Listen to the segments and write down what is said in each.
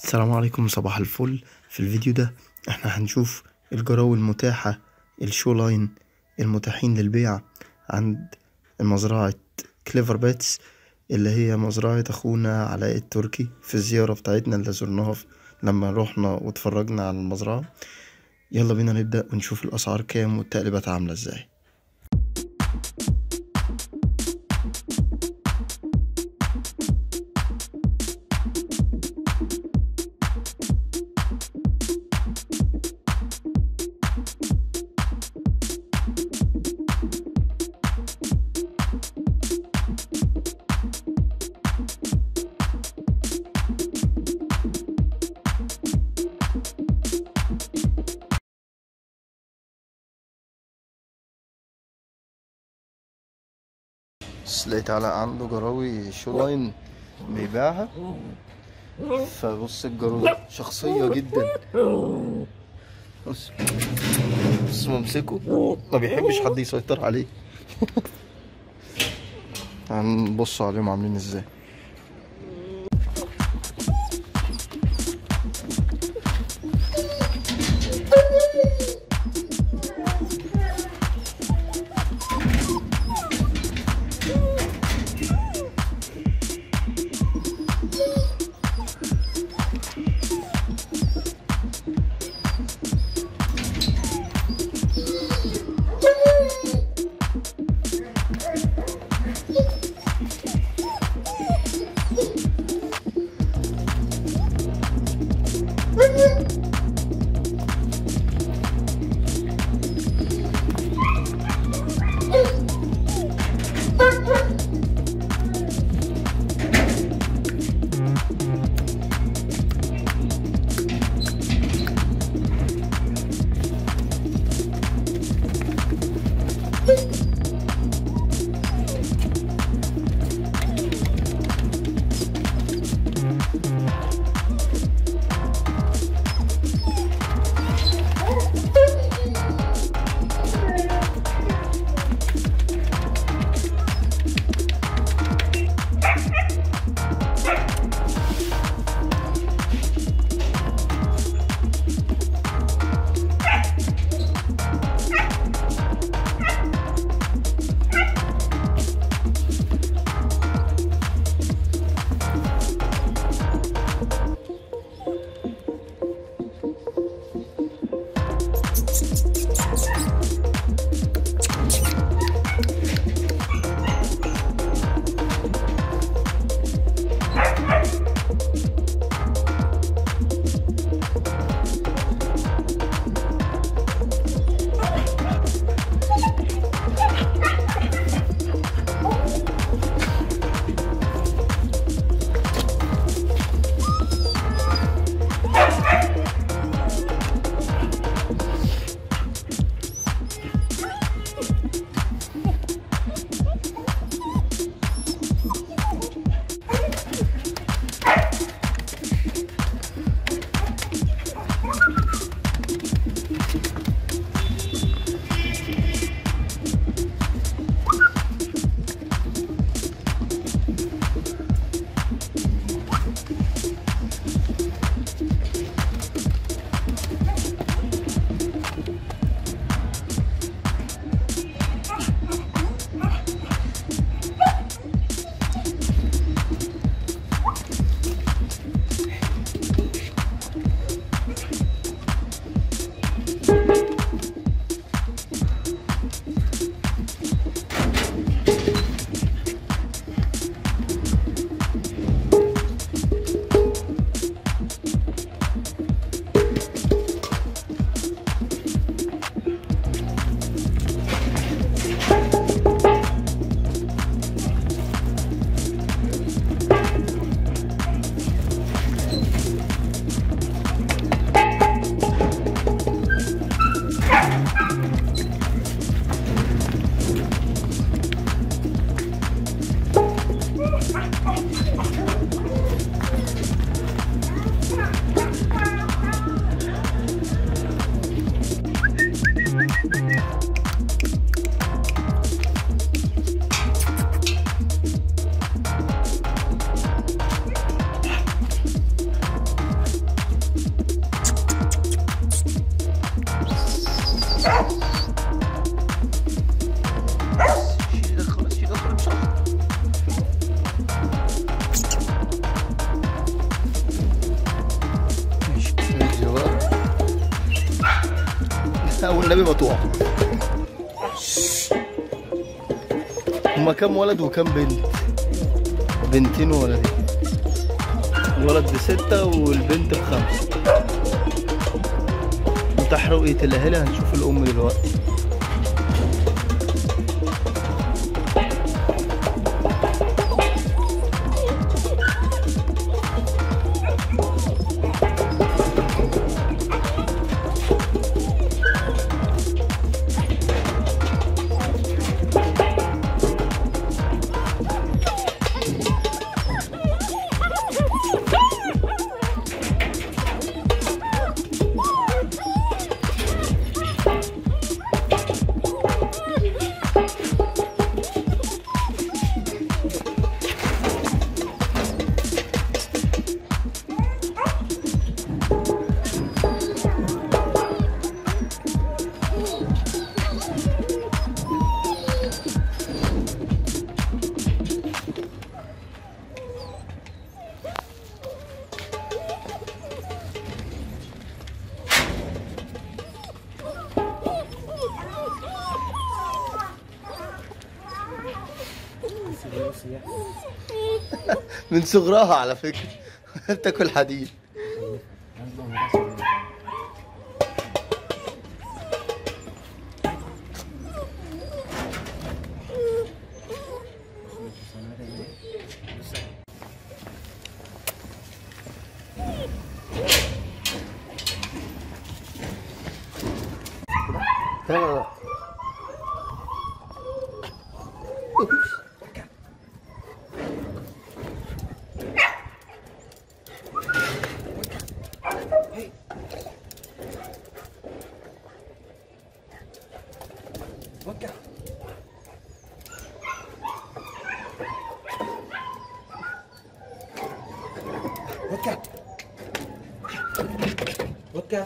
السلام عليكم صباح الفل في الفيديو ده احنا هنشوف الجراوي المتاحة الشو لاين المتاحين للبيع عند مزرعة كليفر باتس اللي هي مزرعة اخونا علاء التركي في الزيارة بتاعتنا اللي زرناها في- لما روحنا واتفرجنا على المزرعة يلا بينا نبدأ ونشوف الأسعار كام والتقليبات عاملة ازاي بس لقيت علاء عنده جراوي شو لاين بيبيعها فبص الجرو شخصية جدا بص بص ممسكه ما بيحبش حد يسيطر عليه هنبص عليهم عاملين ازاي والنبي ما تقع هما كام ولد وكام بنت بنتين وولدين الولد بستة والبنت بخمسة متاح رؤية الأهالي هنشوف الأم دلوقتي من صغرها على فكرة بتاكل حديد لا لا لا وقع وقع وقع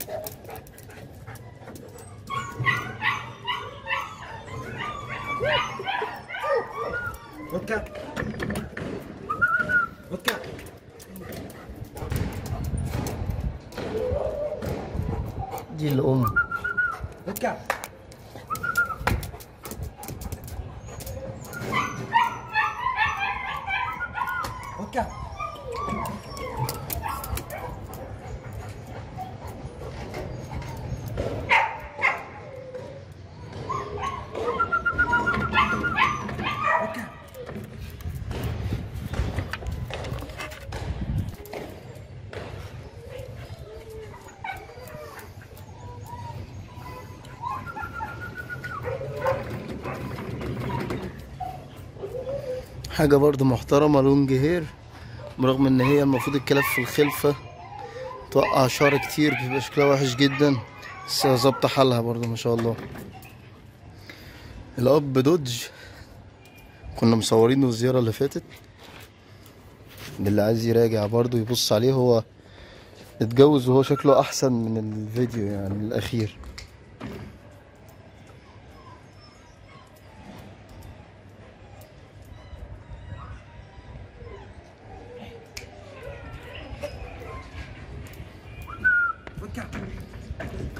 وقع وقع دي الأم وقع وقع وقع حاجة برضو محترمة لونج هير برغم ان هي المفروض الكلاب في الخلفة توقع شعر كتير بيبقى شكلها وحش جدا بس هي ظابطة حالها برضو ما شاء الله الأب دوج كنا مصورينه الزيارة اللي فاتت اللي عايز يراجع برضو يبص عليه هو اتجوز وهو شكله أحسن من الفيديو يعني الأخير وقع